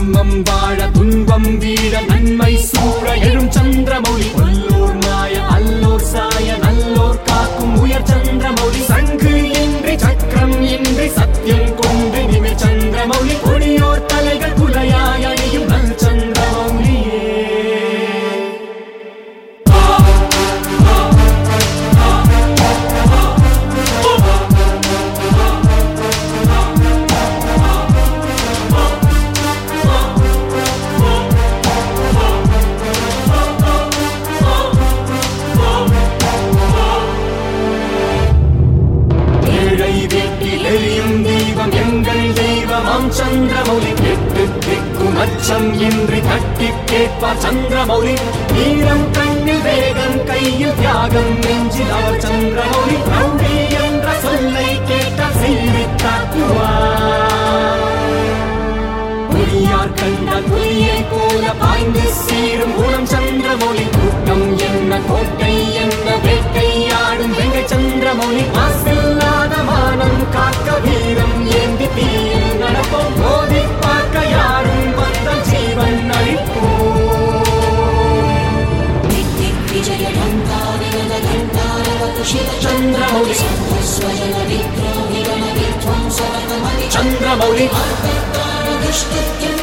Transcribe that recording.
தர்மம் வாழ துன்பம் வீழ நன்மை சூழ எழும் சந்திரமௌலி கொல்லோர் மாய அல்லோர் சாய நல்லோர் காக்கும் உயர் சந்திரமௌலி சங்கு இன்றி சக்கரம் இன்றி சத்தியம் கொண்டு நிமிர் சந்திரமௌலி கொடியோர் தலைகள் குலையாய் அணியும் நல் சந்திரமௌலியே ஏழை வீட்டில் எரியும் தெய்வம் எங்கள் தெய்வமாம் சந்திரமௌலி எட்டு திக்கும் அச்சம் இன்றி தட்டி கேட்பார் சந்திரமௌலி வீரம் கண்ணில் வேகம் கையில் தியாகம் நெஞ்சில் அவர் சந்திரமௌலி ரவுடி என்ற சொல்லை கேட்டால் செய்தி தாக்குவார் புலியார் கண்டால் புலியை போல பாய்ந்து சீரும் குணம் சந்திரமௌலி கூட்டம் என்ன கோட்டை என்ன வேட்கையாடும் வெங்கை சந்திரமௌலி மாசில்லாத மானம் காக்க வீரம் ஏந்தி தீயில் நடப்போம் மோதி பார்க்க யாரும் வந்த ஜீவன் அளிப்போம் चन्द्रमौलि चन्द्रमौलि